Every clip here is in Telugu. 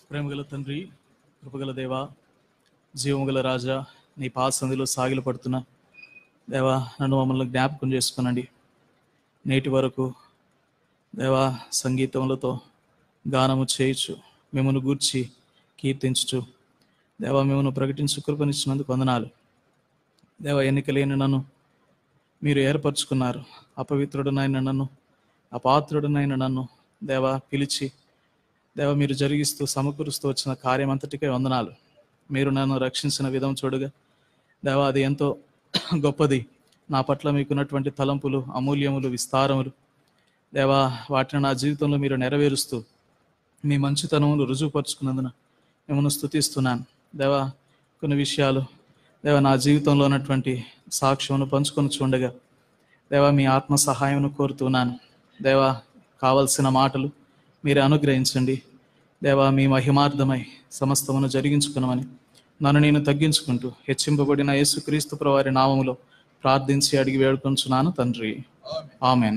ప్రేమగల తండ్రి కృపగల దేవా జీవముగల రాజా నీ పాసందిలో సాగిల పడుతున్నా దేవా నన్ను మమ్మల్ని జ్ఞాపకం చేసుకునండి నేటి వరకు దేవా సంగీతములతో గానము చేయుచు మిమ్మల్ని గూర్చి కీర్తించుచు దేవా మిమ్మల్ని ప్రకటించు కృపనిచ్చినందుకు వందనాలు దేవా ఎన్నిక లేని నన్ను మీరు ఏర్పరచుకున్నారు అపవిత్రుడనైన నన్ను అపాత్రుడనైన నన్ను దేవా పిలిచి దేవ మీరు జరిగిస్తూ సమకూరుస్తూ వచ్చిన కార్యం అంతటికే వందనాలు మీరు నన్ను రక్షించిన విధం చూడగా దేవా అది ఎంతో గొప్పది నా పట్ల మీకున్నటువంటి తలంపులు అమూల్యములు విస్తారములు దేవా వాటిని నా జీవితంలో మీరు నెరవేరుస్తూ మీ మంచితనమును రుజువుపరుచుకున్నందున మిమ్మల్ని స్థుతిస్తున్నాను దేవా కొన్ని విషయాలు దేవా నా జీవితంలో ఉన్నటువంటి సాక్ష్యమును పంచుకొని చూడగా దేవా మీ ఆత్మ సహాయమును కోరుతున్నాను దేవా కావలసిన మాటలు మీరు అనుగ్రహించండి దేవా మీ మహిమార్థమై సమస్తమును జరిగించుకునమని నన్ను నేను తగ్గించుకుంటూ హెచ్చింపబడిన యేసుక్రీస్తు ప్రవారి నామములో ప్రార్థించి అడిగి వేడుకొంచున్నాను తండ్రి ఆమెన్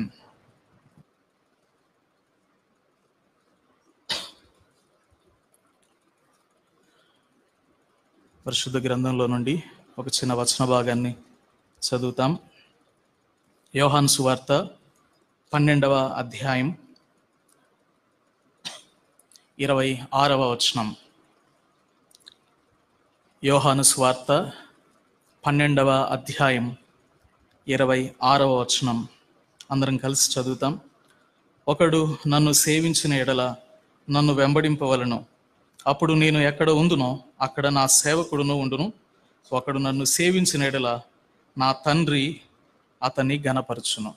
పరిశుద్ధ గ్రంథంలో నుండి ఒక చిన్న వచన భాగాన్ని చదువుతాం యోహాన్ సువార్త పన్నెండవ అధ్యాయం ఇరవై ఆరవ వచనం యోహాను స్వార్త పన్నెండవ అధ్యాయం ఇరవై ఆరవ వచనం అందరం కలిసి చదువుతాం ఒకడు నన్ను సేవించిన ఎడల నన్ను వెంబడింపవలను అప్పుడు నేను ఎక్కడ ఉందునో అక్కడ నా సేవకుడును ఉండును ఒకడు నన్ను సేవించిన ఎడల నా తండ్రి అతన్ని గనపరచును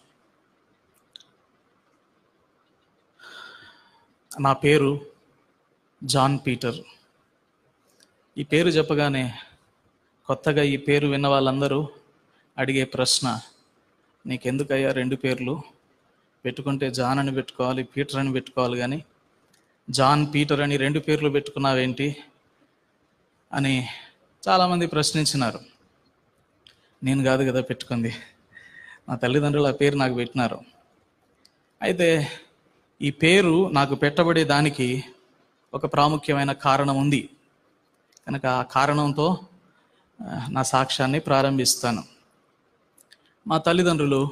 నా పేరు జాన్ పీటర్ ఈ పేరు చెప్పగానే కొత్తగా ఈ పేరు విన్న వాళ్ళందరూ అడిగే ప్రశ్న నీకెందుకయ్యా రెండు పేర్లు పెట్టుకుంటే జాన్ అని పెట్టుకోవాలి పీటర్ అని పెట్టుకోవాలి కానీ జాన్ పీటర్ అని రెండు పేర్లు పెట్టుకున్నావేంటి అని చాలామంది ప్రశ్నించినారు నేను కాదు కదా పెట్టుకుంది మా తల్లిదండ్రులు ఆ పేరు నాకు పెట్టినారు అయితే ఈ పేరు నాకు పెట్టబడే దానికి ఒక ప్రాముఖ్యమైన కారణం ఉంది కనుక ఆ కారణంతో ఆ, నా సాక్ష్యాన్ని ప్రారంభిస్తాను మా తల్లిదండ్రులు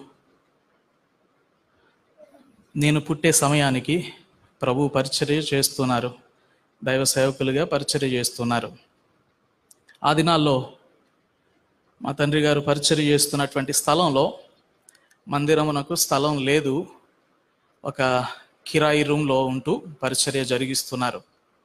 నేను పుట్టే సమయానికి ప్రభు పరిచర్య చేస్తున్నారు దైవ సేవకులుగా పరిచర్య చేస్తున్నారు ఆ దినాల్లో మా తండ్రి గారు పరిచర్య చేస్తున్నటువంటి స్థలంలో మందిరమునకు స్థలం లేదు ఒక కిరాయి రూమ్లో ఉంటూ పరిచర్య జరిగిస్తున్నారు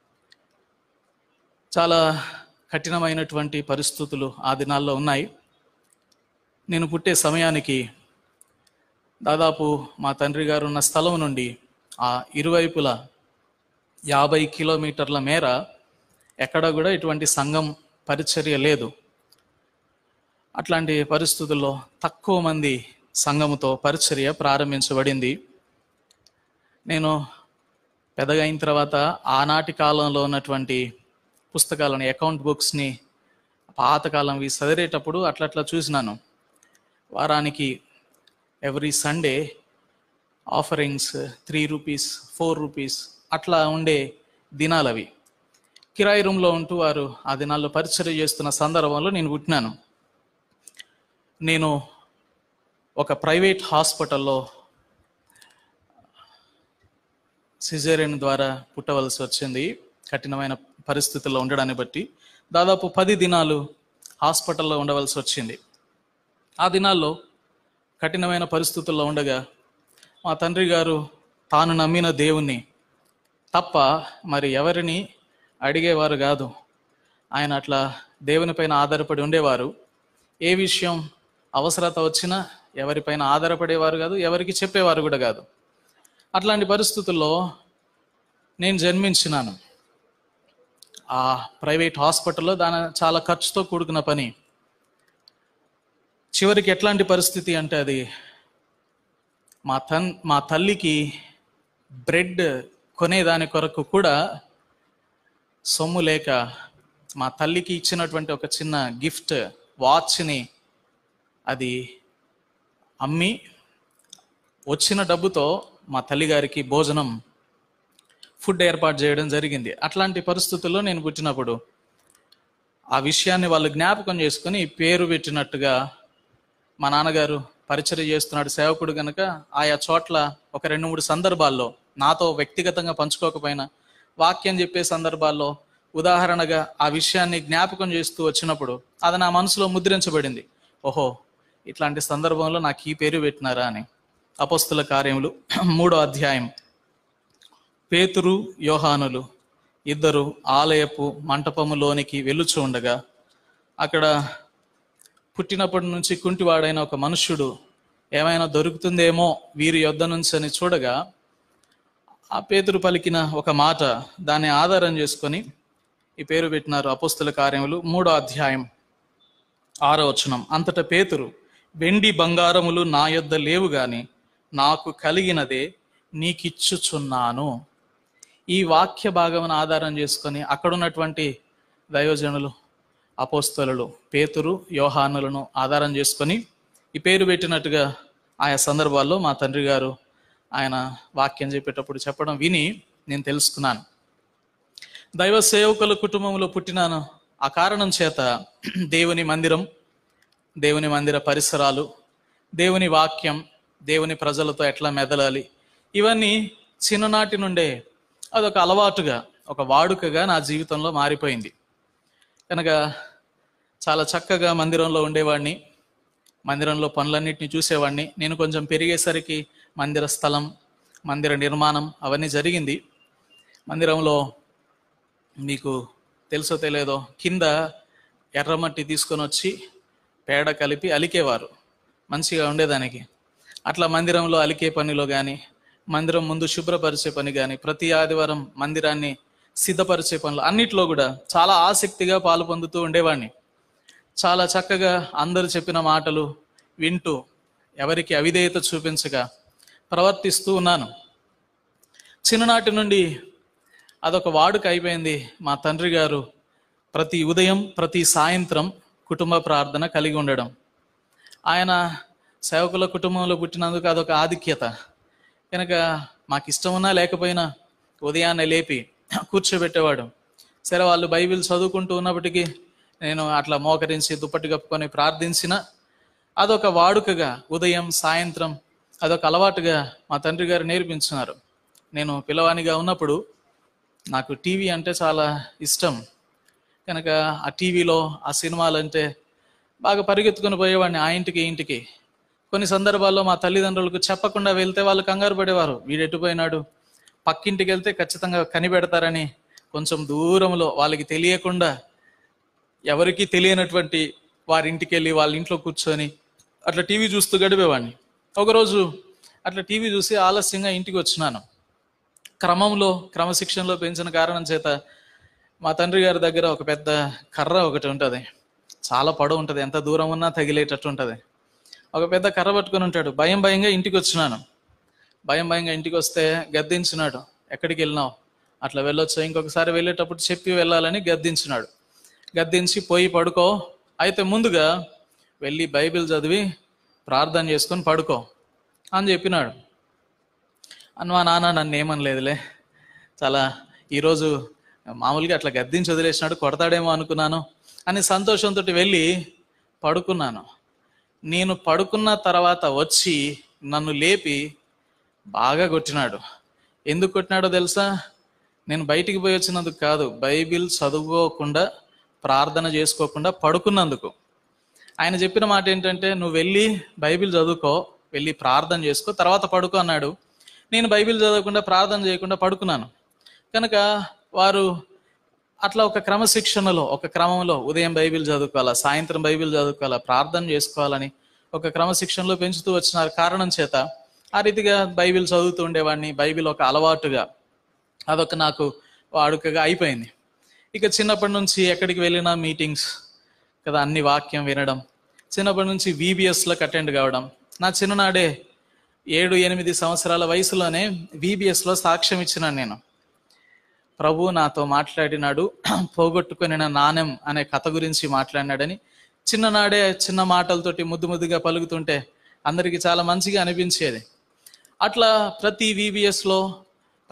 చాలా కఠినమైనటువంటి పరిస్థితులు ఆ దినాల్లో ఉన్నాయి నేను పుట్టే సమయానికి దాదాపు మా తండ్రి గారు ఉన్న స్థలం నుండి ఆ ఇరువైపుల యాభై కిలోమీటర్ల మేర ఎక్కడ కూడా ఇటువంటి సంఘం పరిచర్య లేదు అట్లాంటి పరిస్థితుల్లో తక్కువ మంది సంఘముతో పరిచర్య ప్రారంభించబడింది నేను పెద్దగా అయిన తర్వాత ఆనాటి కాలంలో ఉన్నటువంటి పుస్తకాలను అకౌంట్ బుక్స్ని పాతకాలంవి చదివేటప్పుడు అట్లా అట్లా చూసినాను వారానికి every Sunday offerings three rupees four rupees అట్లా ఉండే దినాలు అవి కిరాయి రూమ్లో ఉంటూ వారు ఆ దినాల్లో పరిచర్య చేస్తున్న సందర్భంలో నేను పుట్టినాను నేను ఒక ప్రైవేట్ హాస్పిటల్లో సిజేరియన్ ద్వారా పుట్టవలసి వచ్చింది కఠినమైన పరిస్థితుల్లో ఉండడాన్ని బట్టి దాదాపు పది దినాలు హాస్పిటల్లో ఉండవలసి వచ్చింది ఆ దినాల్లో కఠినమైన పరిస్థితుల్లో ఉండగా మా తండ్రి గారు తాను నమ్మిన దేవుణ్ణి తప్ప మరి ఎవరిని అడిగేవారు కాదు ఆయన అట్లా దేవునిపైన ఆధారపడి ఉండేవారు ఏ విషయం అవసరత వచ్చినా ఎవరిపైన ఆధారపడేవారు కాదు ఎవరికి చెప్పేవారు కూడా కాదు అట్లాంటి పరిస్థితుల్లో నేను జన్మించినాను ఆ ప్రైవేట్ హాస్పిటల్లో దాని చాలా ఖర్చుతో కూడుకున్న పని చివరికి ఎట్లాంటి పరిస్థితి అంటే అది మా తన్ మా తల్లికి బ్రెడ్ కొనేదాని కొరకు కూడా సొమ్ము లేక మా తల్లికి ఇచ్చినటువంటి ఒక చిన్న గిఫ్ట్ వాచ్ని అది అమ్మి వచ్చిన డబ్బుతో మా తల్లిగారికి భోజనం ఫుడ్ ఏర్పాటు చేయడం జరిగింది అట్లాంటి పరిస్థితుల్లో నేను పుట్టినప్పుడు ఆ విషయాన్ని వాళ్ళు జ్ఞాపకం చేసుకొని పేరు పెట్టినట్టుగా మా నాన్నగారు పరిచయం చేస్తున్నాడు సేవకుడు గనక ఆయా చోట్ల ఒక రెండు మూడు సందర్భాల్లో నాతో వ్యక్తిగతంగా పంచుకోకపోయినా వాక్యం చెప్పే సందర్భాల్లో ఉదాహరణగా ఆ విషయాన్ని జ్ఞాపకం చేస్తూ వచ్చినప్పుడు అది నా మనసులో ముద్రించబడింది ఓహో ఇట్లాంటి సందర్భంలో నాకు ఈ పేరు పెట్టినారా అని అపస్తుల కార్యములు మూడో అధ్యాయం పేతురు యోహానులు ఇద్దరు ఆలయపు మంటపములోనికి వెళ్ళుచూ ఉండగా అక్కడ పుట్టినప్పటి నుంచి కుంటివాడైన ఒక మనుష్యుడు ఏమైనా దొరుకుతుందేమో వీరి యొద్ద నుంచి అని చూడగా ఆ పేతురు పలికిన ఒక మాట దాన్ని ఆధారం చేసుకొని ఈ పేరు పెట్టినారు అపోస్తుల కార్యములు మూడో అధ్యాయం ఆరో వచనం అంతట పేతురు వెండి బంగారములు నా యొద్ద లేవు గాని నాకు కలిగినదే నీకిచ్చుచున్నాను ఈ వాక్య భాగమును ఆధారం చేసుకొని అక్కడ ఉన్నటువంటి దైవజనులు అపోస్తలు పేతురు యోహానులను ఆధారం చేసుకొని ఈ పేరు పెట్టినట్టుగా ఆయా సందర్భాల్లో మా తండ్రి గారు ఆయన వాక్యం చెప్పేటప్పుడు చెప్పడం విని నేను తెలుసుకున్నాను దైవ సేవకుల కుటుంబంలో పుట్టినాను ఆ కారణం చేత దేవుని మందిరం దేవుని మందిర పరిసరాలు దేవుని వాక్యం దేవుని ప్రజలతో ఎట్లా మెదలాలి ఇవన్నీ చిన్ననాటి నుండే అదొక అలవాటుగా ఒక వాడుకగా నా జీవితంలో మారిపోయింది కనుక చాలా చక్కగా మందిరంలో ఉండేవాడిని మందిరంలో పనులన్నింటినీ చూసేవాడిని నేను కొంచెం పెరిగేసరికి మందిర స్థలం మందిర నిర్మాణం అవన్నీ జరిగింది మందిరంలో మీకు తెలుసో తెలియదో కింద ఎర్రమట్టి తీసుకొని వచ్చి పేడ కలిపి అలికేవారు మంచిగా ఉండేదానికి అట్లా మందిరంలో అలికే పనిలో కానీ మందిరం ముందు శుభ్రపరిచే పని కానీ ప్రతి ఆదివారం మందిరాన్ని సిద్ధపరిచే పనులు అన్నిట్లో కూడా చాలా ఆసక్తిగా పాలు పొందుతూ ఉండేవాడిని చాలా చక్కగా అందరు చెప్పిన మాటలు వింటూ ఎవరికి అవిధేయత చూపించగా ప్రవర్తిస్తూ ఉన్నాను చిన్ననాటి నుండి అదొక వాడుక అయిపోయింది మా తండ్రి గారు ప్రతి ఉదయం ప్రతి సాయంత్రం కుటుంబ ప్రార్థన కలిగి ఉండడం ఆయన సేవకుల కుటుంబంలో పుట్టినందుకు అదొక ఆధిక్యత కనుక మాకు ఇష్టం ఉన్నా లేకపోయినా ఉదయాన్నే లేపి కూర్చోబెట్టేవాడు సరే వాళ్ళు బైబిల్ చదువుకుంటూ ఉన్నప్పటికీ నేను అట్లా మోకరించి దుప్పటి కప్పుకొని ప్రార్థించిన అదొక వాడుకగా ఉదయం సాయంత్రం అదొక అలవాటుగా మా తండ్రి గారు నేర్పించినారు నేను పిల్లవానిగా ఉన్నప్పుడు నాకు టీవీ అంటే చాలా ఇష్టం కనుక ఆ టీవీలో ఆ సినిమాలు అంటే బాగా పరిగెత్తుకుని పోయేవాడిని ఆ ఇంటికి ఈ ఇంటికి కొన్ని సందర్భాల్లో మా తల్లిదండ్రులకు చెప్పకుండా వెళ్తే వాళ్ళు కంగారు పడేవారు వీడు ఎటుపోయినాడు పక్కింటికి వెళ్తే ఖచ్చితంగా కనిపెడతారని కొంచెం దూరంలో వాళ్ళకి తెలియకుండా ఎవరికి తెలియనటువంటి వారి ఇంటికి వెళ్ళి వాళ్ళ ఇంట్లో కూర్చొని అట్లా టీవీ చూస్తూ గడిపేవాడిని ఒకరోజు అట్లా టీవీ చూసి ఆలస్యంగా ఇంటికి వచ్చినాను క్రమంలో క్రమశిక్షణలో పెంచిన కారణం చేత మా తండ్రి గారి దగ్గర ఒక పెద్ద కర్ర ఒకటి ఉంటుంది చాలా పొడవు ఉంటుంది ఎంత దూరం ఉన్నా తగిలేటట్టు ఉంటుంది ఒక పెద్ద కర్ర పట్టుకొని ఉంటాడు భయం భయంగా ఇంటికి వచ్చినాను భయం భయంగా ఇంటికి వస్తే గద్దించినాడు ఎక్కడికి వెళ్ళినావు అట్లా వెళ్ళొచ్చు ఇంకొకసారి వెళ్ళేటప్పుడు చెప్పి వెళ్ళాలని గద్దించినాడు గద్దించి పోయి పడుకో అయితే ముందుగా వెళ్ళి బైబిల్ చదివి ప్రార్థన చేసుకొని పడుకో అని చెప్పినాడు అని మా నాన్న నన్ను ఏమనలేదులే చాలా ఈరోజు మామూలుగా అట్లా గద్దించి వదిలేసినాడు కొడతాడేమో అనుకున్నాను అని సంతోషంతో వెళ్ళి పడుకున్నాను నేను పడుకున్న తర్వాత వచ్చి నన్ను లేపి బాగా కొట్టినాడు ఎందుకు కొట్టినాడో తెలుసా నేను బయటికి పోయి వచ్చినందుకు కాదు బైబిల్ చదువుకోకుండా ప్రార్థన చేసుకోకుండా పడుకున్నందుకు ఆయన చెప్పిన మాట ఏంటంటే నువ్వు వెళ్ళి బైబిల్ చదువుకో వెళ్ళి ప్రార్థన చేసుకో తర్వాత పడుకో అన్నాడు నేను బైబిల్ చదవకుండా ప్రార్థన చేయకుండా పడుకున్నాను కనుక వారు అట్లా ఒక క్రమశిక్షణలో ఒక క్రమంలో ఉదయం బైబిల్ చదువుకోవాలా సాయంత్రం బైబిల్ చదువుకోవాలా ప్రార్థన చేసుకోవాలని ఒక క్రమశిక్షణలో పెంచుతూ వచ్చినారు కారణం చేత ఆ రీతిగా బైబిల్ చదువుతూ ఉండేవాడిని బైబిల్ ఒక అలవాటుగా అదొక నాకు వాడుకగా అయిపోయింది ఇక చిన్నప్పటి నుంచి ఎక్కడికి వెళ్ళినా మీటింగ్స్ కదా అన్ని వాక్యం వినడం చిన్నప్పటి నుంచి వీబీఎస్లకు అటెండ్ కావడం నా చిన్ననాడే ఏడు ఎనిమిది సంవత్సరాల వయసులోనే వీబీఎస్లో సాక్ష్యం ఇచ్చినాను నేను ప్రభు నాతో మాట్లాడినాడు పోగొట్టుకుని నాణ్యం అనే కథ గురించి మాట్లాడినాడని చిన్ననాడే చిన్న మాటలతోటి ముద్దు ముద్దుగా పలుకుతుంటే అందరికీ చాలా మంచిగా అనిపించేది అట్లా ప్రతి VBS లో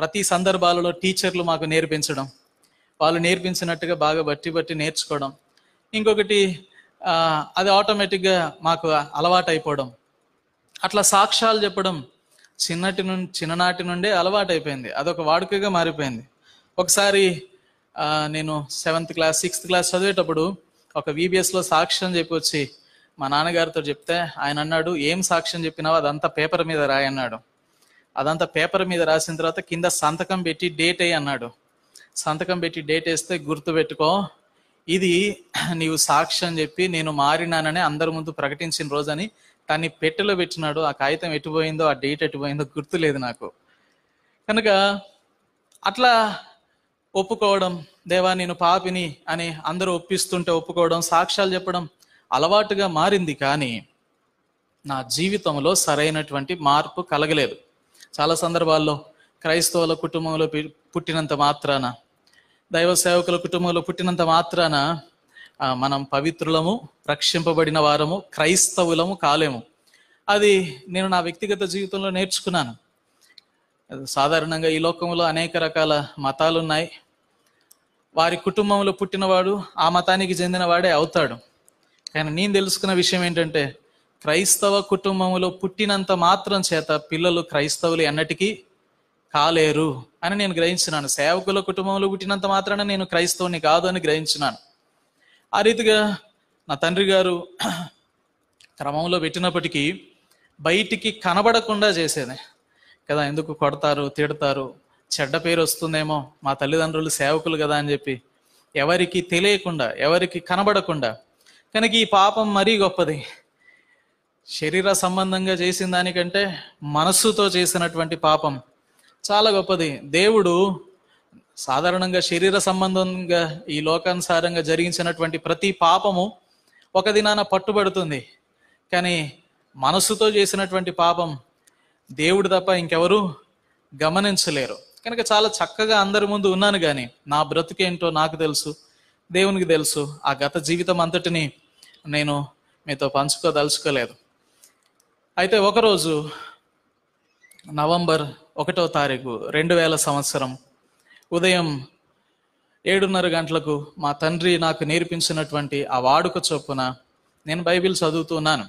ప్రతి సందర్భాలలో టీచర్లు మాకు నేర్పించడం వాళ్ళు నేర్పించినట్టుగా బాగా బట్టి బట్టి నేర్చుకోవడం ఇంకొకటి ఆ, అది ఆటోమేటిక్గా మాకు అలవాటు అయిపోవడం అట్లా సాక్ష్యాలు చెప్పడం చిన్నటి నుండి చిన్ననాటి నుండే అలవాటు అయిపోయింది అదొక వాడుకగా మారిపోయింది ఒకసారి ఆ, నేను సెవెంత్ క్లాస్ సిక్స్త్ క్లాస్ చదివేటప్పుడు ఒక VBS లో సాక్ష్యం చెప్పి వచ్చి మా నాన్నగారితో చెప్తే ఆయన అన్నాడు ఏం సాక్ష్యం చెప్పినావు అదంతా పేపర్ మీద రాయి అన్నాడు అదంతా పేపర్ మీద రాసిన తర్వాత కింద సంతకం పెట్టి డేట్ అయ్యి అన్నాడు సంతకం పెట్టి డేట్ వేస్తే గుర్తు పెట్టుకో ఇది నీవు సాక్ష్యం చెప్పి నేను మారినానని అందరి ముందు ప్రకటించిన రోజని దాన్ని పెట్టెలో పెట్టినాడు ఆ కాగితం ఎటుపోయిందో ఆ డేట్ ఎటుపోయిందో గుర్తులేదు నాకు కనుక అట్లా ఒప్పుకోవడం దేవా నేను పాపిని అని అందరూ ఒప్పిస్తుంటే ఒప్పుకోవడం సాక్ష్యాలు చెప్పడం అలవాటుగా మారింది కానీ నా జీవితంలో సరైనటువంటి మార్పు కలగలేదు చాలా సందర్భాల్లో క్రైస్తవుల కుటుంబంలో పి- పుట్టినంత మాత్రాన దైవ సేవకుల కుటుంబంలో పుట్టినంత మాత్రాన ఆ, మనం పవిత్రులము రక్షింపబడిన వారము క్రైస్తవులము కాలేము అది నేను నా వ్యక్తిగత జీవితంలో నేర్చుకున్నాను సాధారణంగా ఈ లోకంలో అనేక రకాల మతాలు ఉన్నాయి వారి కుటుంబంలో పుట్టినవాడు ఆ మతానికి చెందిన వాడే అవుతాడు కానీ నేను తెలుసుకున్న విషయం ఏంటంటే క్రైస్తవ కుటుంబంలో పుట్టినంత మాత్రం చేత పిల్లలు క్రైస్తవులు ఎన్నటికీ కాలేరు అని నేను గ్రహించినాను సేవకుల కుటుంబంలో పుట్టినంత మాత్రాన నేను క్రైస్తవుని కాదు అని గ్రహించినాను ఆ రీతిగా నా తండ్రి గారు క్రమంలో పెట్టినప్పటికీ బయటికి కనబడకుండా చేసేది కదా ఎందుకు కొడతారు తిడతారు చెడ్డ పేరు వస్తుందేమో మా తల్లిదండ్రులు సేవకులు కదా అని చెప్పి ఎవరికి తెలియకుండా ఎవరికి కనబడకుండా కనుక ఈ పాపం మరీ గొప్పది శరీర సంబంధంగా చేసిన దానికంటే మనస్సుతో చేసినటువంటి పాపం చాలా గొప్పది దేవుడు సాధారణంగా శరీర సంబంధంగా ఈ లోకానుసారంగా జరిగించినటువంటి ప్రతి పాపము ఒక దినాన పట్టుబడుతుంది కానీ మనస్సుతో చేసినటువంటి పాపం దేవుడు తప్ప ఇంకెవరు గమనించలేరు కనుక చాలా చక్కగా అందరి ముందు ఉన్నాను కానీ నా బ్రతుకేంటో నాకు తెలుసు దేవునికి తెలుసు ఆ గత జీవితం అంతటిని నేను మీతో పంచుకోదలుచుకోలేదు అయితే ఒకరోజు నవంబర్ ఒకటో తారీఖు రెండు వేల సంవత్సరం ఉదయం ఏడున్నర గంటలకు మా తండ్రి నాకు నేర్పించినటువంటి ఆ వాడుక చొప్పున నేను బైబిల్ చదువుతున్నాను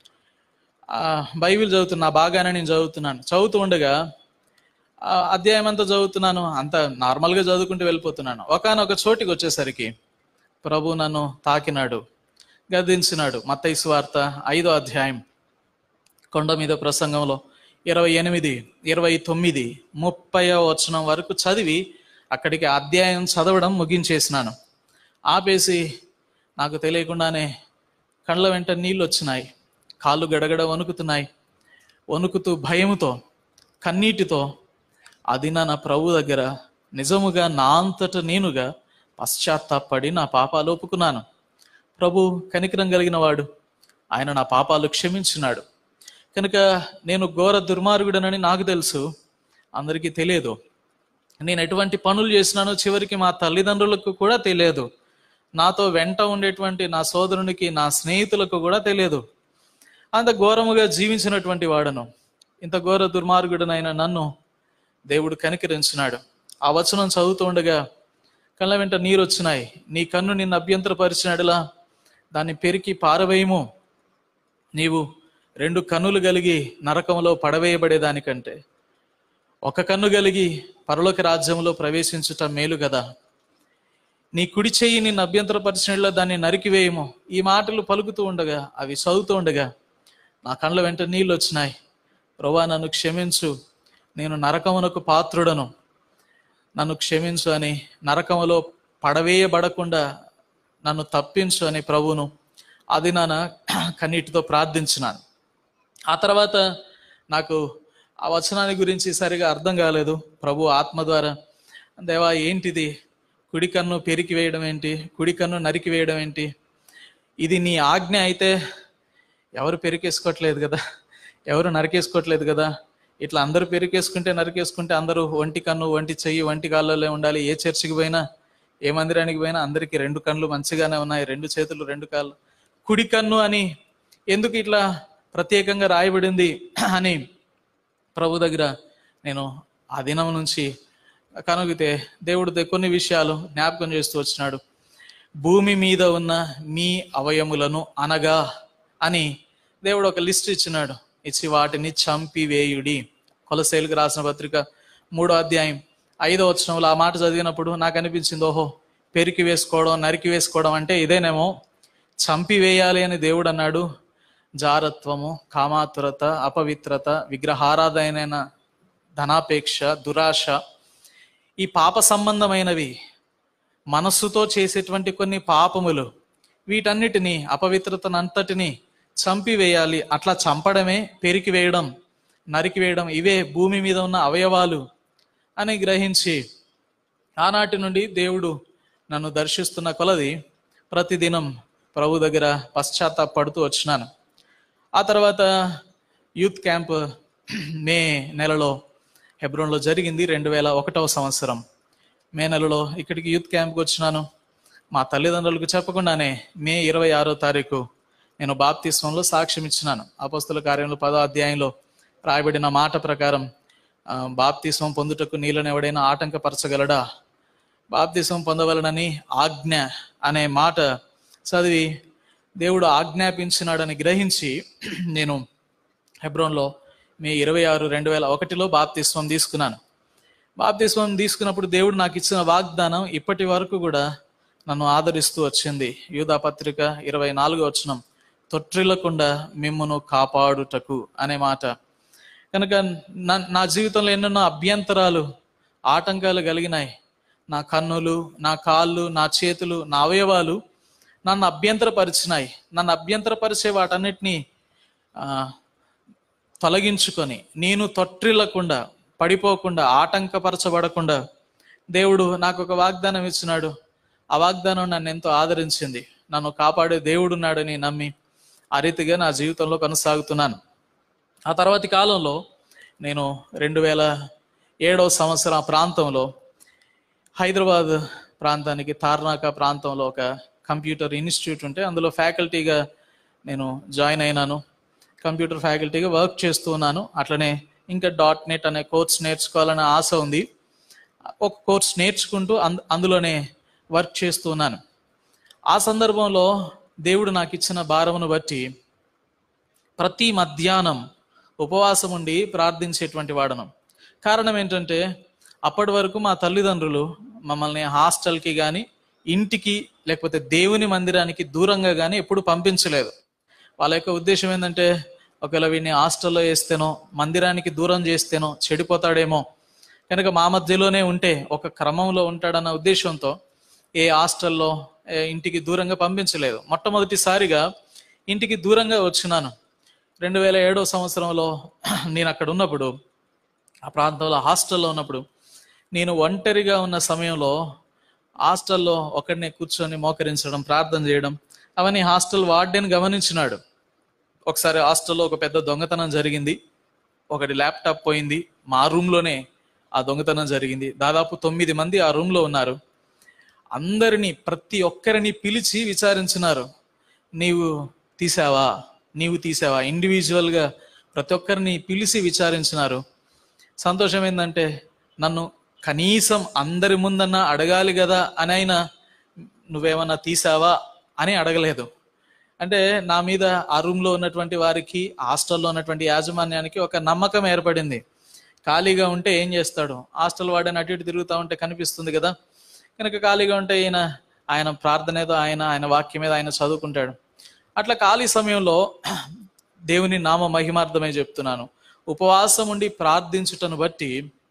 ఆ బైబిల్ చదువుతున్నా బాగానే నేను చదువుతున్నాను చదువుతూ ఉండగా ఆ అధ్యాయం అంతా చదువుతున్నాను అంత నార్మల్గా చదువుకుంటూ వెళ్ళిపోతున్నాను ఒకనొక చోటికి వచ్చేసరికి ప్రభు నన్ను తాకినాడు గద్దించినాడు మత్తయి వార్త ఐదో అధ్యాయం కొండ మీద ప్రసంగంలో ఇరవై ఎనిమిది ఇరవై తొమ్మిది ముప్పై వచనం వరకు చదివి అక్కడికి అధ్యాయం చదవడం ముగించేసినాను ఆపేసి నాకు తెలియకుండానే కళ్ళ వెంట నీళ్ళు వచ్చినాయి కాళ్ళు గడగడ వణుకుతున్నాయి వణుకుతూ భయముతో కన్నీటితో అది నా నా ప్రభు దగ్గర నిజముగా నా అంతట నేనుగా పశ్చాత్తాపడి నా పాపాలు ఒప్పుకున్నాను ప్రభు కనికరం కలిగిన వాడు ఆయన నా పాపాలు క్షమించినాడు కనుక నేను ఘోర దుర్మార్గుడనని నాకు తెలుసు అందరికీ తెలియదు నేను ఎటువంటి పనులు చేసినానో చివరికి మా తల్లిదండ్రులకు కూడా తెలియదు నాతో వెంట ఉండేటువంటి నా సోదరునికి నా స్నేహితులకు కూడా తెలియదు అంత ఘోరముగా జీవించినటువంటి వాడను ఇంత ఘోర దుర్మార్గుడనైన నన్ను దేవుడు కనికరించినాడు ఆ వచనం చదువుతూ ఉండగా కళ్ళ వెంట నీరు వచ్చినాయి నీ కన్ను నిన్ను అభ్యంతరపరిచినడులా దాన్ని పెరికి పారవేయము నీవు రెండు కన్నులు కలిగి నరకంలో పడవేయబడేదానికంటే ఒక కన్ను కలిగి పరలోక రాజ్యంలో ప్రవేశించుట మేలు కదా నీ కుడి చెయ్యి నిన్ను అభ్యంతరపరిచినట్ల దాన్ని నరికివేయము ఈ మాటలు పలుకుతూ ఉండగా అవి చదువుతూ ఉండగా నా కళ్ళ వెంట నీళ్ళు వచ్చినాయి ప్రభా నన్ను క్షమించు నేను నరకమునకు పాత్రుడను నన్ను క్షమించు అని నరకములో పడవేయబడకుండా నన్ను తప్పించు అని ప్రభువును అది నాన్న కన్నీటితో ప్రార్థించినాను ఆ తర్వాత నాకు ఆ వచనాన్ని గురించి సరిగా అర్థం కాలేదు ప్రభు ఆత్మ ద్వారా దేవా ఏంటిది కుడి కన్ను పెరికి వేయడం ఏంటి కుడి కన్ను నరికి వేయడం ఏంటి ఇది నీ ఆజ్ఞ అయితే ఎవరు పెరికేసుకోవట్లేదు కదా ఎవరు నరికేసుకోవట్లేదు కదా ఇట్లా అందరూ పెరికేసుకుంటే నరికేసుకుంటే అందరూ ఒంటి కన్ను ఒంటి చెయ్యి ఒంటి కాళ్ళలో ఉండాలి ఏ చర్చికి పోయినా ఏ మందిరానికి పోయినా అందరికీ రెండు కన్నులు మంచిగానే ఉన్నాయి రెండు చేతులు రెండు కాళ్ళు కుడి కన్ను అని ఎందుకు ఇట్లా ప్రత్యేకంగా రాయబడింది అని ప్రభు దగ్గర నేను ఆ దినం నుంచి కనుగితే దేవుడు దే- కొన్ని విషయాలు జ్ఞాపకం చేస్తూ వచ్చినాడు భూమి మీద ఉన్న మీ అవయములను అనగా అని దేవుడు ఒక లిస్ట్ ఇచ్చినాడు ఇచ్చి వాటిని చంపివేయుడి కొలసేలుకు రాసిన పత్రిక మూడో అధ్యాయం ఐదో వచనంలో ఆ మాట చదివినప్పుడు నాకు అనిపించింది ఓహో పెరికి వేసుకోవడం నరికి వేసుకోవడం అంటే ఇదేనేమో చంపివేయాలి అని దేవుడు అన్నాడు జారత్వము కామాతురత అపవిత్రత విగ్రహారాధైన ధనాపేక్ష దురాశ ఈ పాప సంబంధమైనవి మనస్సుతో చేసేటువంటి కొన్ని పాపములు వీటన్నిటిని అపవిత్రతనంతటిని చంపివేయాలి అట్లా చంపడమే పెరికి వేయడం నరికి వేయడం ఇవే భూమి మీద ఉన్న అవయవాలు అని గ్రహించి ఆనాటి నుండి దేవుడు నన్ను దర్శిస్తున్న కొలది ప్రతిదినం ప్రభు దగ్గర పశ్చాత్తాపడుతూ వచ్చినాను ఆ తర్వాత యూత్ క్యాంప్ మే నెలలో హెబ్రోన్లో జరిగింది రెండు వేల ఒకటవ సంవత్సరం మే నెలలో ఇక్కడికి యూత్ క్యాంప్కి వచ్చినాను మా తల్లిదండ్రులకు చెప్పకుండానే మే ఇరవై ఆరో తారీఖు నేను బాప్తిస్వంలో సాక్ష్యం ఇచ్చినాను అపస్తుల కార్యంలో పదో అధ్యాయంలో రాయబడిన మాట ప్రకారం ఆ, బాప్తిస్వం పొందుటకు నీళ్ళని ఎవడైనా ఆటంకపరచగలడా బాప్తిస్వం పొందవలనని ఆజ్ఞ అనే మాట చదివి దేవుడు ఆజ్ఞాపించినాడని గ్రహించి నేను హెబ్రోన్లో మే ఇరవై ఆరు రెండు వేల ఒకటిలో బాప్తిస్వం తీసుకున్నాను బాప్తిస్వం తీసుకున్నప్పుడు దేవుడు నాకు ఇచ్చిన వాగ్దానం ఇప్పటి వరకు కూడా నన్ను ఆదరిస్తూ వచ్చింది యూదా పత్రిక ఇరవై నాలుగు వచనం తొట్టిల్లకుండా మిమ్మును కాపాడుటకు అనే మాట కనుక నా నా జీవితంలో ఎన్నెన్నో అభ్యంతరాలు ఆటంకాలు కలిగినాయి నా కన్నులు నా కాళ్ళు నా చేతులు నా అవయవాలు నన్ను అభ్యంతరపరిచినాయి నన్ను అభ్యంతరపరిచే వాటన్నిటినీ ఆ, తొలగించుకొని నేను తొట్టిల్లకుండా పడిపోకుండా ఆటంకపరచబడకుండా దేవుడు నాకు ఒక వాగ్దానం ఇచ్చినాడు ఆ వాగ్దానం నన్ను ఎంతో ఆదరించింది నన్ను కాపాడే దేవుడున్నాడని నమ్మి ఆ రీతిగా నా జీవితంలో కొనసాగుతున్నాను ఆ తర్వాతి కాలంలో నేను రెండు వేల ఏడవ సంవత్సరం ఆ ప్రాంతంలో హైదరాబాద్ ప్రాంతానికి తార్నాక ప్రాంతంలో ఒక కంప్యూటర్ ఇన్స్టిట్యూట్ ఉంటే అందులో ఫ్యాకల్టీగా నేను జాయిన్ అయినాను కంప్యూటర్ ఫ్యాకల్టీగా వర్క్ చేస్తూ ఉన్నాను అట్లనే ఇంకా డాట్ నెట్ అనే కోర్స్ నేర్చుకోవాలనే ఆశ ఉంది ఒక కోర్స్ నేర్చుకుంటూ అంద అందులోనే వర్క్ చేస్తూ ఉన్నాను ఆ సందర్భంలో దేవుడు నాకు ఇచ్చిన భారమును బట్టి ప్రతి మధ్యాహ్నం ఉపవాసం ఉండి ప్రార్థించేటువంటి వాడను కారణం ఏంటంటే అప్పటి వరకు మా తల్లిదండ్రులు మమ్మల్ని హాస్టల్కి కానీ ఇంటికి లేకపోతే దేవుని మందిరానికి దూరంగా కానీ ఎప్పుడు పంపించలేదు వాళ్ళ యొక్క ఉద్దేశం ఏంటంటే ఒకవేళ వీడిని హాస్టల్లో వేస్తేనో మందిరానికి దూరం చేస్తేనో చెడిపోతాడేమో కనుక మా మధ్యలోనే ఉంటే ఒక క్రమంలో ఉంటాడన్న ఉద్దేశంతో ఏ హాస్టల్లో ఏ ఇంటికి దూరంగా పంపించలేదు మొట్టమొదటిసారిగా ఇంటికి దూరంగా వచ్చినాను రెండు వేల ఏడో సంవత్సరంలో నేను అక్కడ ఉన్నప్పుడు ఆ ప్రాంతంలో హాస్టల్లో ఉన్నప్పుడు నేను ఒంటరిగా ఉన్న సమయంలో హాస్టల్లో ఒకడినే కూర్చొని మోకరించడం ప్రార్థన చేయడం అవన్నీ హాస్టల్ వార్డెన్ గమనించినాడు ఒకసారి హాస్టల్లో ఒక పెద్ద దొంగతనం జరిగింది ఒకటి ల్యాప్టాప్ పోయింది మా రూమ్లోనే ఆ దొంగతనం జరిగింది దాదాపు తొమ్మిది మంది ఆ రూమ్లో ఉన్నారు అందరినీ ప్రతి ఒక్కరిని పిలిచి విచారించినారు నీవు తీసావా నీవు తీసావా ఇండివిజువల్గా ప్రతి ఒక్కరిని పిలిచి విచారించినారు సంతోషం ఏంటంటే నన్ను కనీసం అందరి ముందన్నా అడగాలి కదా అని అయినా నువ్వేమన్నా తీసావా అని అడగలేదు అంటే నా మీద ఆ రూమ్లో ఉన్నటువంటి వారికి హాస్టల్లో ఉన్నటువంటి యాజమాన్యానికి ఒక నమ్మకం ఏర్పడింది ఖాళీగా ఉంటే ఏం చేస్తాడు హాస్టల్ వాడని అటు ఇటు తిరుగుతూ ఉంటే కనిపిస్తుంది కదా కనుక ఖాళీగా ఉంటే ఈయన ఆయన ప్రార్థన ఏదో ఆయన ఆయన వాక్యం మీద ఆయన చదువుకుంటాడు అట్లా ఖాళీ సమయంలో దేవుని నామ మహిమార్థమై చెప్తున్నాను ఉపవాసం ఉండి ప్రార్థించుటను బట్టి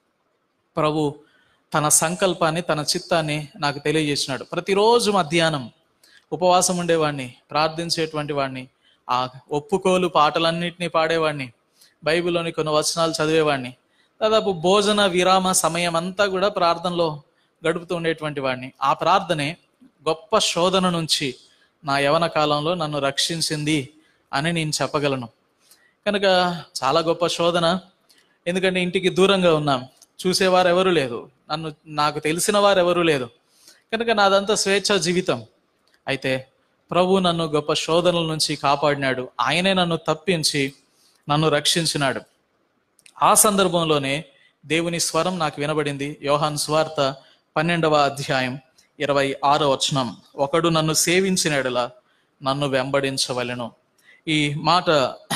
ప్రభు తన సంకల్పాన్ని తన చిత్తాన్ని నాకు తెలియజేసినాడు ప్రతిరోజు మధ్యాహ్నం ఉపవాసం ఉండేవాడిని ప్రార్థించేటువంటి వాడిని ఆ ఒప్పుకోలు పాటలన్నింటినీ పాడేవాడిని బైబిల్లోని కొన్ని వచనాలు చదివేవాడిని దాదాపు భోజన విరామ సమయం అంతా కూడా ప్రార్థనలో గడుపుతూ ఉండేటువంటి వాడిని ఆ ప్రార్థనే గొప్ప శోధన నుంచి నా యవన కాలంలో నన్ను రక్షించింది అని నేను చెప్పగలను కనుక చాలా గొప్ప శోధన ఎందుకంటే ఇంటికి దూరంగా ఉన్నాం చూసేవారు ఎవరు లేదు నన్ను నాకు తెలిసిన వారు ఎవరు లేదు కనుక నాదంతా స్వేచ్ఛ జీవితం అయితే ప్రభు నన్ను గొప్ప శోధనల నుంచి కాపాడినాడు ఆయనే నన్ను తప్పించి నన్ను రక్షించినాడు ఆ సందర్భంలోనే దేవుని స్వరం నాకు వినబడింది యోహాన్ స్వార్త పన్నెండవ అధ్యాయం ఇరవై ఆరో వచనం ఒకడు నన్ను సేవించినడలా నన్ను వెంబడించవలెను ఈ మాట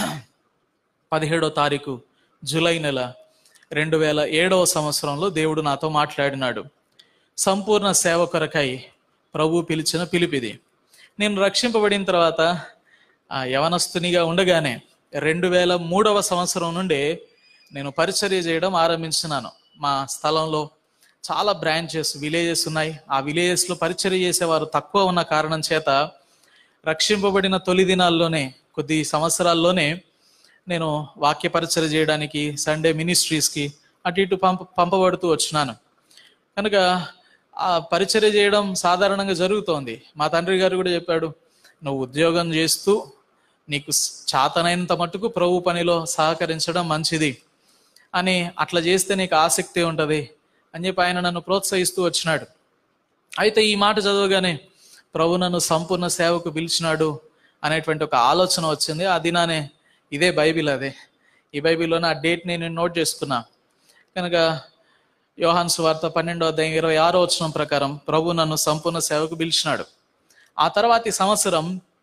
పదిహేడో తారీఖు జూలై నెల రెండు వేల ఏడవ సంవత్సరంలో దేవుడు నాతో మాట్లాడినాడు సంపూర్ణ సేవ కొరకై ప్రభు పిలిచిన పిలిపిది నేను రక్షింపబడిన తర్వాత ఆ యవనస్తునిగా ఉండగానే రెండు వేల మూడవ సంవత్సరం నుండి నేను పరిచర్య చేయడం ఆరంభించినాను మా స్థలంలో చాలా బ్రాంచెస్ విలేజెస్ ఉన్నాయి ఆ విలేజెస్లో పరిచర్య చేసేవారు తక్కువ ఉన్న కారణం చేత రక్షింపబడిన తొలి దినాల్లోనే కొద్ది సంవత్సరాల్లోనే నేను వాక్య పరిచర్య చేయడానికి సండే మినిస్ట్రీస్కి అటు ఇటు పంప పంపబడుతూ వచ్చినాను కనుక ఆ పరిచర్య చేయడం సాధారణంగా జరుగుతోంది మా తండ్రి గారు కూడా చెప్పాడు నువ్వు ఉద్యోగం చేస్తూ నీకు చాతనైనంత మట్టుకు ప్రభు పనిలో సహకరించడం మంచిది అని అట్లా చేస్తే నీకు ఆసక్తి ఉంటుంది అని చెప్పి ఆయన నన్ను ప్రోత్సహిస్తూ వచ్చినాడు అయితే ఈ మాట చదవగానే ప్రభు నన్ను సంపూర్ణ సేవకు పిలిచినాడు అనేటువంటి ఒక ఆలోచన వచ్చింది ఆ దినానే ఇదే బైబిల్ అదే ఈ బైబిల్లోనే ఆ డేట్ని నేను నోట్ చేసుకున్నా కనుక యోహాన్ సువార్త పన్నెండో అధ్యాయం ఇరవై ఆరో వచనం ప్రకారం ప్రభు నన్ను సంపూర్ణ సేవకు పిలిచినాడు ఆ తర్వాతి సంవత్సరం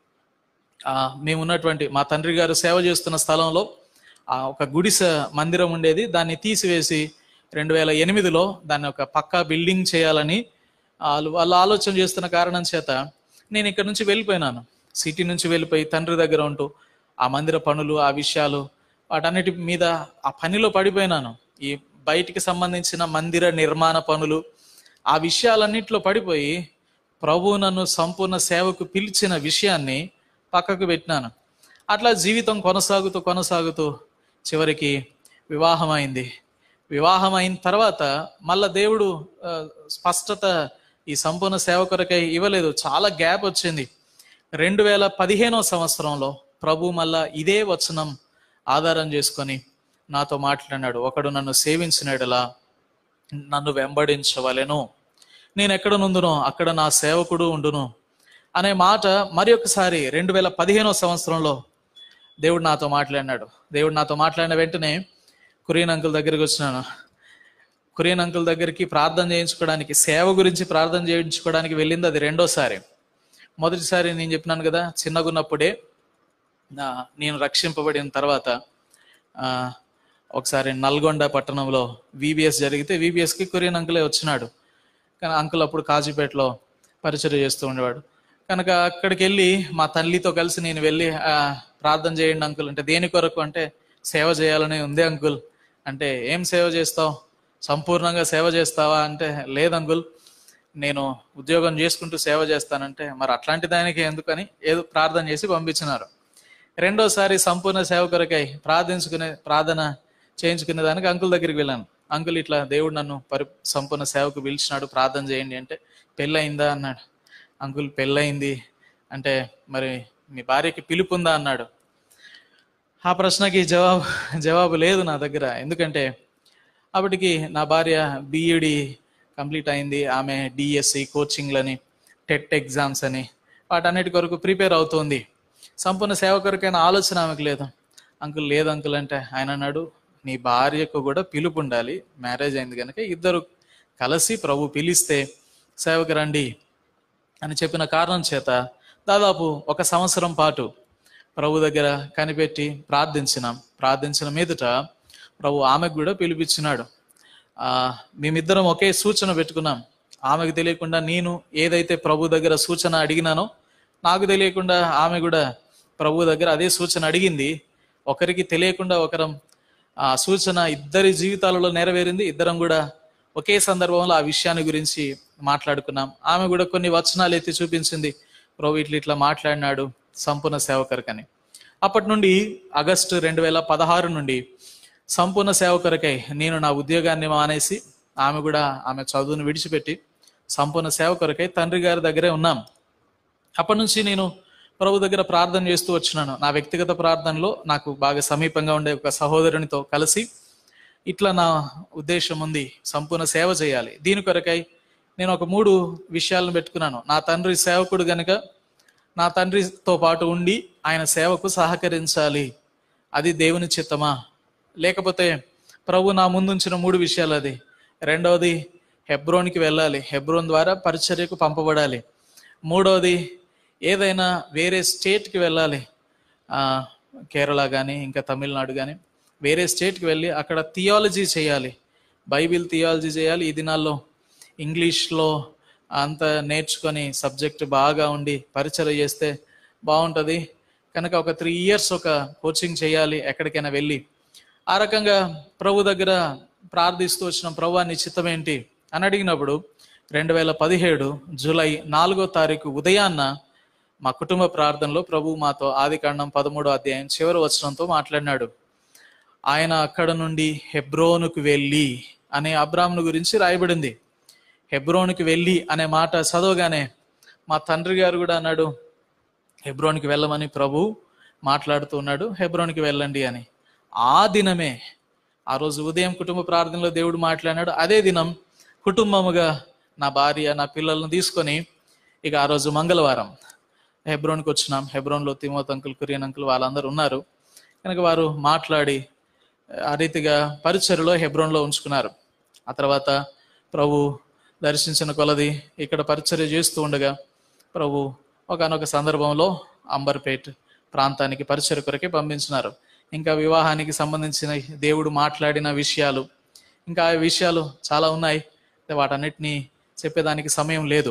ఆ, మేము ఉన్నటువంటి మా తండ్రి గారు సేవ చేస్తున్న స్థలంలో ఆ, ఒక గుడిస మందిరం ఉండేది దాన్ని తీసివేసి రెండు వేల ఎనిమిదిలో దాన్ని ఒక పక్కా బిల్డింగ్ చేయాలని వాళ్ళు వాళ్ళు ఆలోచన చేస్తున్న కారణం చేత నేను ఇక్కడ నుంచి వెళ్ళిపోయినాను సిటీ నుంచి వెళ్ళిపోయి తండ్రి దగ్గర ఉంటూ ఆ మందిర పనులు ఆ విషయాలు వాటన్నిటి మీద ఆ పనిలో పడిపోయినాను ఈ బయటికి సంబంధించిన మందిర నిర్మాణ పనులు ఆ విషయాలన్నింటిలో పడిపోయి ప్రభు నన్ను సంపూర్ణ సేవకు పిలిచిన విషయాన్ని పక్కకు పెట్టినాను అట్లా జీవితం కొనసాగుతూ కొనసాగుతూ చివరికి వివాహం అయింది వివాహం అయిన తర్వాత మళ్ళా దేవుడు ఆ, స్పష్టత ఈ సంపూర్ణ సేవ కొరకై ఇవ్వలేదు చాలా గ్యాప్ వచ్చింది రెండు వేల పదిహేనో సంవత్సరంలో ప్రభు మళ్ళా ఇదే వచనం ఆధారం చేసుకొని నాతో మాట్లాడినాడు ఒకడు నన్ను సేవించినడలా నన్ను వెంబడించవలెను నేను ఎక్కడ నుందునో అక్కడ నా సేవకుడు ఉండును అనే మాట మరి ఒకసారి రెండు వేల పదిహేనో సంవత్సరంలో దేవుడు నాతో మాట్లాడినాడు దేవుడు నాతో మాట్లాడిన వెంటనే కురియన్ అంకుల్ దగ్గరికి వచ్చినాను కురియన్ అంకుల్ దగ్గరికి ప్రార్థన చేయించుకోవడానికి సేవ గురించి ప్రార్థన చేయించుకోవడానికి వెళ్ళింది అది రెండోసారి మొదటిసారి నేను చెప్పినాను కదా చిన్నగున్నప్పుడే నా నేను రక్షింపబడిన తర్వాత ఆ, ఒకసారి నల్గొండ పట్టణంలో విబిఎస్ జరిగితే విబిఎస్కి కొరియన్ అంకులే వచ్చినాడు కానీ అంకుల్ అప్పుడు కాజీపేటలో పరిచయం చేస్తూ ఉండేవాడు కనుక అక్కడికి వెళ్ళి మా తల్లితో కలిసి నేను వెళ్ళి ఆ, ప్రార్థన చేయండి అంకుల్ అంటే దేని కొరకు అంటే సేవ చేయాలని ఉంది అంకుల్ అంటే ఏం సేవ చేస్తావు సంపూర్ణంగా సేవ చేస్తావా అంటే లేదు అంకుల్ నేను ఉద్యోగం చేసుకుంటూ సేవ చేస్తానంటే మరి అట్లాంటి దానికి ఎందుకని ఏదో ప్రార్థన చేసి పంపించినారు రెండోసారి సంపూర్ణ సేవ కొరకై ప్రార్థించుకునే ప్రార్థన చేయించుకునే దానికి అంకుల్ దగ్గరికి వెళ్ళాను అంకుల్ ఇట్లా దేవుడు నన్ను పరి సంపూర్ణ సేవకు పిలిచినాడు ప్రార్థన చేయండి అంటే పెళ్ళయిందా అన్నాడు అంకుల్ పెళ్ళయింది అంటే మరి మీ భార్యకి పిలుపు ఉందా అన్నాడు ఆ ప్రశ్నకి జవాబు జవాబు లేదు నా దగ్గర ఎందుకంటే అప్పటికి నా భార్య బిఈడి కంప్లీట్ అయింది ఆమె డిఎస్సి కోచింగ్లని టెట్ ఎగ్జామ్స్ అని వాటన్నిటి కొరకు ప్రిపేర్ అవుతోంది సంపూర్ణ సేవ కొరకైన ఆలోచన ఆమెకు లేదు అంకుల్ లేదు అంకుల్ అంటే ఆయన అన్నాడు నీ భార్యకు కూడా పిలుపు ఉండాలి మ్యారేజ్ అయింది కనుక ఇద్దరు కలిసి ప్రభు పిలిస్తే సేవకు రండి అని చెప్పిన కారణం చేత దాదాపు ఒక సంవత్సరం పాటు ప్రభు దగ్గర కనిపెట్టి ప్రార్థించినాం ప్రార్థించిన మీదట ప్రభు ఆమెకు కూడా పిలిపించినాడు ఆ మేమిద్దరం ఒకే సూచన పెట్టుకున్నాం ఆమెకు తెలియకుండా నేను ఏదైతే ప్రభు దగ్గర సూచన అడిగినానో నాకు తెలియకుండా ఆమె కూడా ప్రభు దగ్గర అదే సూచన అడిగింది ఒకరికి తెలియకుండా ఒకరం ఆ సూచన ఇద్దరి జీవితాలలో నెరవేరింది ఇద్దరం కూడా ఒకే సందర్భంలో ఆ విషయాన్ని గురించి మాట్లాడుకున్నాం ఆమె కూడా కొన్ని వచనాలు ఎత్తి చూపించింది ప్రభు ఇట్లా ఇట్లా మాట్లాడినాడు సంపూర్ణ సేవకరకని అప్పటి నుండి ఆగస్టు రెండు వేల పదహారు నుండి సంపూర్ణ సేవకరకై నేను నా ఉద్యోగాన్ని మానేసి ఆమె కూడా ఆమె చదువును విడిచిపెట్టి సంపూర్ణ సేవకరకై తండ్రి గారి దగ్గరే ఉన్నాం అప్పటి నుంచి నేను ప్రభు దగ్గర ప్రార్థన చేస్తూ వచ్చినాను నా వ్యక్తిగత ప్రార్థనలో నాకు బాగా సమీపంగా ఉండే ఒక సహోదరునితో కలిసి ఇట్లా నా ఉద్దేశం ఉంది సంపూర్ణ సేవ చేయాలి దీని కొరకై నేను ఒక మూడు విషయాలను పెట్టుకున్నాను నా తండ్రి సేవకుడు గనుక నా తండ్రితో పాటు ఉండి ఆయన సేవకు సహకరించాలి అది దేవుని చిత్తమా లేకపోతే ప్రభు నా ముందుంచిన మూడు విషయాలు అది రెండవది హెబ్రోన్కి వెళ్ళాలి హెబ్రోన్ ద్వారా పరిచర్యకు పంపబడాలి మూడవది ఏదైనా వేరే స్టేట్కి వెళ్ళాలి ఆ, కేరళ కానీ ఇంకా తమిళనాడు కానీ వేరే స్టేట్కి వెళ్ళి అక్కడ థియాలజీ చేయాలి బైబిల్ థియాలజీ చేయాలి ఈ దినాల్లో ఇంగ్లీష్లో అంత నేర్చుకొని సబ్జెక్ట్ బాగా ఉండి పరిచయం చేస్తే బాగుంటుంది కనుక ఒక త్రీ ఇయర్స్ ఒక కోచింగ్ చేయాలి ఎక్కడికైనా వెళ్ళి ఆ రకంగా ప్రభు దగ్గర ప్రార్థిస్తూ వచ్చిన ప్రభు నీ చిత్తం ఏంటి అని అడిగినప్పుడు రెండు వేల పదిహేడు జూలై నాలుగో తారీఖు ఉదయాన్న మా కుటుంబ ప్రార్థనలో ప్రభు మాతో ఆది కాండం పదమూడో అధ్యాయం చివరి వచనంతో మాట్లాడినాడు ఆయన అక్కడ నుండి హెబ్రోనుకు వెళ్ళి అనే అబ్రాహ్ముని గురించి రాయబడింది హెబ్రోనుకి వెళ్ళి అనే మాట చదవగానే మా తండ్రి గారు కూడా అన్నాడు హెబ్రోన్కి వెళ్ళమని ప్రభు మాట్లాడుతూ ఉన్నాడు హెబ్రోన్కి వెళ్ళండి అని ఆ దినమే ఆ రోజు ఉదయం కుటుంబ ప్రార్థనలో దేవుడు మాట్లాడినాడు అదే దినం కుటుంబముగా నా భార్య నా పిల్లలను తీసుకొని ఇక ఆ రోజు మంగళవారం హెబ్రోన్కి వచ్చినాం హెబ్రోన్లో తిమోత్ అంకుల్ కురియన్ అంకుల్ వాళ్ళందరూ ఉన్నారు కనుక వారు మాట్లాడి ఆ రీతిగా పరిచయలో హెబ్రోన్లో ఉంచుకున్నారు ఆ తర్వాత ప్రభు దర్శించిన కొలది ఇక్కడ పరిచర్య చేస్తూ ఉండగా ప్రభు ఒకనొక సందర్భంలో అంబర్పేట్ ప్రాంతానికి పరిచయ కొరకే పంపించినారు ఇంకా వివాహానికి సంబంధించిన దేవుడు మాట్లాడిన విషయాలు ఇంకా ఆ విషయాలు చాలా ఉన్నాయి వాటన్నిటినీ చెప్పేదానికి సమయం లేదు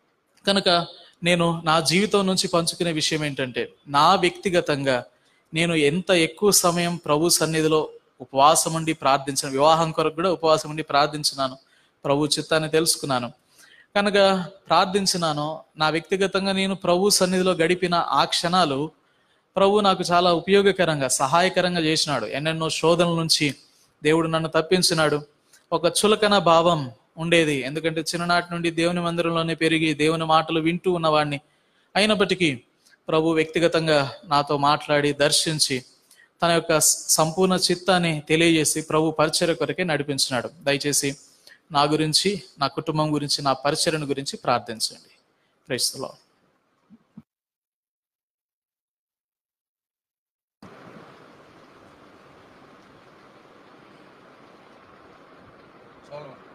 కనుక నేను నా జీవితం నుంచి పంచుకునే విషయం ఏంటంటే నా వ్యక్తిగతంగా నేను ఎంత ఎక్కువ సమయం ప్రభు సన్నిధిలో ఉపవాసం ఉండి ప్రార్థించిన వివాహం కొరకు కూడా ఉపవాసం ఉండి ప్రార్థించినాను ప్రభు చిత్తాన్ని తెలుసుకున్నాను కనుక ప్రార్థించినాను నా వ్యక్తిగతంగా నేను ప్రభు సన్నిధిలో గడిపిన ఆ క్షణాలు ప్రభు నాకు చాలా ఉపయోగకరంగా సహాయకరంగా చేసినాడు ఎన్నెన్నో శోధనల నుంచి దేవుడు నన్ను తప్పించినాడు ఒక చులకన భావం ఉండేది ఎందుకంటే చిన్ననాటి నుండి దేవుని మందిరంలోనే పెరిగి దేవుని మాటలు వింటూ ఉన్నవాడిని అయినప్పటికీ ప్రభు వ్యక్తిగతంగా నాతో మాట్లాడి దర్శించి తన యొక్క సంపూర్ణ చిత్తాన్ని తెలియజేసి ప్రభు పరిచయ కొరకే నడిపించినాడు దయచేసి నా గురించి నా కుటుంబం గురించి నా పరిచయను గురించి ప్రార్థించండి క్రైస్తలో Solomon.